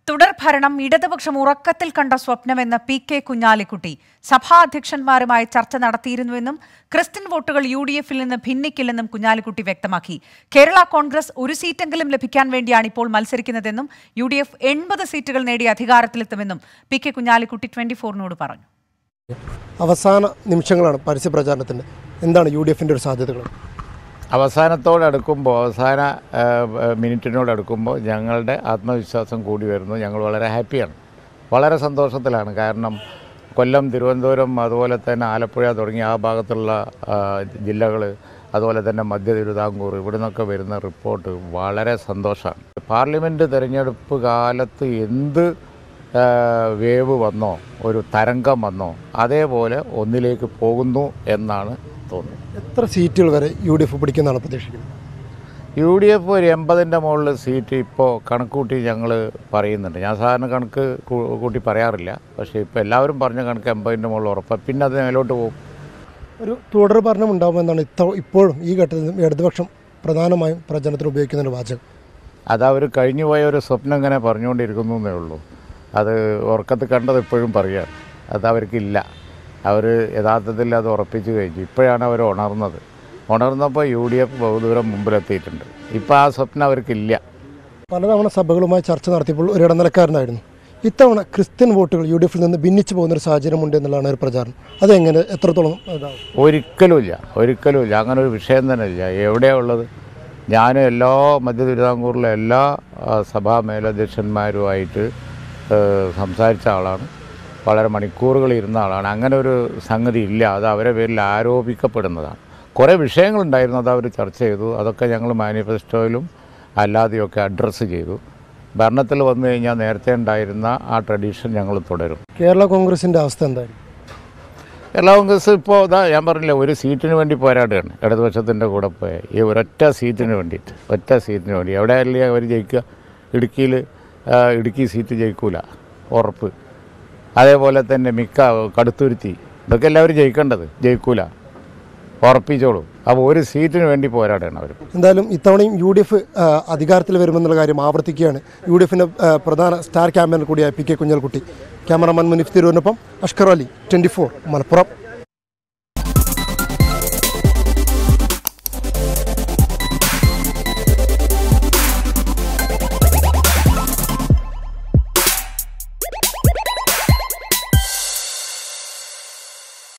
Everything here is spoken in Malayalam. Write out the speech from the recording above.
തുടർഭരണം ഇടതുപക്ഷം ഉറക്കത്തിൽ കണ്ട സ്വപ്നമെന്ന് പി കെ കുഞ്ഞാലിക്കുട്ടി സഭാധ്യക്ഷന്മാരുമായി ചർച്ച നടത്തിയിരുന്നുവെന്നും ക്രിസ്ത്യൻ വോട്ടുകൾ യു ഡി എഫിൽ നിന്ന് ഭിന്നിക്കില്ലെന്നും കുഞ്ഞാലിക്കുട്ടി വ്യക്തമാക്കി കേരള കോൺഗ്രസ് ഒരു സീറ്റെങ്കിലും ലഭിക്കാൻ വേണ്ടിയാണ് ഇപ്പോൾ മത്സരിക്കുന്നതെന്നും യു ഡി എഫ് എൺപത് സീറ്റുകൾ നേടി അധികാരത്തിലെത്തുമെന്നും പി കെ കുഞ്ഞാലിക്കുട്ടി ട്വന്റി ഫോറിനോട് പറഞ്ഞു അവസാന നിമിഷങ്ങളാണ് പരസ്യ പ്രചാരണത്തിൻ്റെ എന്താണ് യു ഡി എഫിൻ്റെ ഒരു സാധ്യതകൾ അവസാനത്തോടടുക്കുമ്പോൾ അവസാന ആ, മിനിറ്റിനോടടുക്കുമ്പോൾ ഞങ്ങളുടെ ആത്മവിശ്വാസം കൂടി വരുന്നു ഞങ്ങൾ വളരെ ഹാപ്പിയാണ് വളരെ സന്തോഷത്തിലാണ് കാരണം കൊല്ലം തിരുവനന്തപുരം അതുപോലെ തന്നെ ആലപ്പുഴ തുടങ്ങിയ ആ ഭാഗത്തുള്ള ജില്ലകൾ അതുപോലെ തന്നെ മധ്യ തിരുവിതാംകൂർ ഇവിടെ നിന്നൊക്കെ വരുന്ന റിപ്പോർട്ട് വളരെ സന്തോഷമാണ് പാർലമെൻറ്റ് തിരഞ്ഞെടുപ്പ് കാലത്ത് എന്ത് ആ, വേവ് വന്നോ ഒരു തരംഗം വന്നോ അതേപോലെ ഒന്നിലേക്ക് പോകുന്നു എന്നാണ് തോന്നുന്നത് എത്ര സീറ്റുകൾ വരെ യു ഡി എഫ് പിടിക്കുന്നതാണ് പ്രതീക്ഷിക്കുന്നത് യു ഡി എഫ് ഒരു എൺപതിൻ്റെ മുകളിൽ സീറ്റ് ഇപ്പോൾ കണക്കൂട്ടി ഞങ്ങൾ പറയുന്നുണ്ട് ഞാൻ സാധാരണ കണക്ക് കൂ- കൂട്ടി പറയാറില്ല പക്ഷേ ഇപ്പോൾ എല്ലാവരും പറഞ്ഞ കണക്ക് എൺപതിൻ്റെ മുകളിൽ ഉറപ്പാണ് പിന്നെ അത് മേലോട്ട് പോകും ഒരു തുടർ ഭരണം ഉണ്ടാകുമെന്നാണ് ഇത്ത ഇപ്പോഴും ഈ ഘട്ടത്തിൽ ഇടതുപക്ഷം പ്രധാനമായും പ്രചരണത്തിന് ഉപയോഗിക്കുന്ന ഒരു വാചകം അത് അവർ കഴിഞ്ഞു പോയ ഒരു സ്വപ്നം ഇങ്ങനെ പറഞ്ഞുകൊണ്ടിരിക്കുന്നു എന്നേ ഉള്ളൂ അത് ഉറക്കത്ത് കണ്ടത് ഇപ്പോഴും പറയുകയാണ് അത് അവർക്കില്ല അവർ യഥാർത്ഥത്തിൽ അത് ഉറപ്പിച്ച് കഴിഞ്ഞു ഇപ്പോഴാണ് അവർ ഉണർന്നത് ഉണർന്നപ്പോൾ യു ഡി എഫ് ബഹുദൂരം മുമ്പിലെത്തിയിട്ടുണ്ട് ഇപ്പോൾ ആ സ്വപ്നം അവർക്കില്ല പലതവണ സഭകളുമായി ചർച്ച നടത്തിയപ്പോൾ ഒരു ഇടനിലക്കാരനായിരുന്നു ഇത്തവണ ക്രിസ്ത്യൻ വോട്ടുകൾ യു ഡി എഫിൽ നിന്ന് ഭിന്നിച്ചു പോകുന്ന ഒരു സാഹചര്യമുണ്ട് എന്നുള്ളതാണ് ഒരു പ്രചാരണം അതെങ്ങനെ എത്രത്തോളം ഇതാവും ഒരിക്കലുമില്ല ഒരിക്കലുമില്ല അങ്ങനെ ഒരു വിഷയം തന്നെ ഇല്ല എവിടെയാണ് ഉള്ളത് ഞാൻ എല്ലാ മധ്യ തിരുവിതാംകൂറിലെ എല്ലാ ആ, സഭാ മേലധ്യക്ഷന്മാരുമായിട്ട് ഏ, സംസാരിച്ച ആളാണ് വളരെ മണിക്കൂറുകൾ ഇരുന്ന ആളാണ് അങ്ങനെ ഒരു സംഗതി ഇല്ല അത് അവരെ പേരിൽ ആരോപിക്കപ്പെടുന്നതാണ് കുറേ വിഷയങ്ങളുണ്ടായിരുന്നു അത് അവർ ചർച്ച ചെയ്തു അതൊക്കെ ഞങ്ങൾ മാനിഫെസ്റ്റോയിലും അല്ലാതെയൊക്കെ അഡ്രസ്സ് ചെയ്തു ഭരണത്തിൽ വന്നു കഴിഞ്ഞാൽ നേരത്തെ ഉണ്ടായിരുന്ന ആ ട്രഡീഷൻ ഞങ്ങൾ തുടരും കേരള കോൺഗ്രസിൻ്റെ അവസ്ഥ എന്തായിരിക്കും കേരള കോൺഗ്രസ് ഇപ്പോൾ ഇതാ ഞാൻ പറഞ്ഞില്ല ഒരു സീറ്റിന് വേണ്ടി പോരാടുകയാണ് ഇടതുപക്ഷത്തിൻ്റെ കൂടെ പോയ ഈ ഒരൊറ്റ സീറ്റിന് വേണ്ടിയിട്ട് ഒറ്റ സീറ്റിന് വേണ്ടി എവിടെയല്ലേ അവർ ജയിക്കുക ഇടുക്കിയിൽ ആ, ഇടുക്കി സീറ്റ് ജയിക്കൂല ഉറപ്പ് അതേപോലെ തന്നെ മിക്ക കടുത്തുരുത്തി ഇതൊക്കെ എല്ലാവരും ജയിക്കേണ്ടത് ജയിക്കൂല ഉറപ്പിച്ചോളൂ അപ്പോൾ ഒരു സീറ്റിന് വേണ്ടി പോരാടുകയാണ് അവർ എന്തായാലും ഇത്തവണയും യു ഡി എഫ് അധികാരത്തിൽ വരുമെന്നുള്ള കാര്യം ആവർത്തിക്കുകയാണ് യു ഡി എഫിൻ്റെ പ്രധാന സ്റ്റാർ ക്യാമ്പയിൻ കൂടിയായ P K Kunhalikutty cameraman Munif തിരുവനൊപ്പം അഷ്കർ അലി ട്വൻറ്റി ഫോർ മലപ്പുറം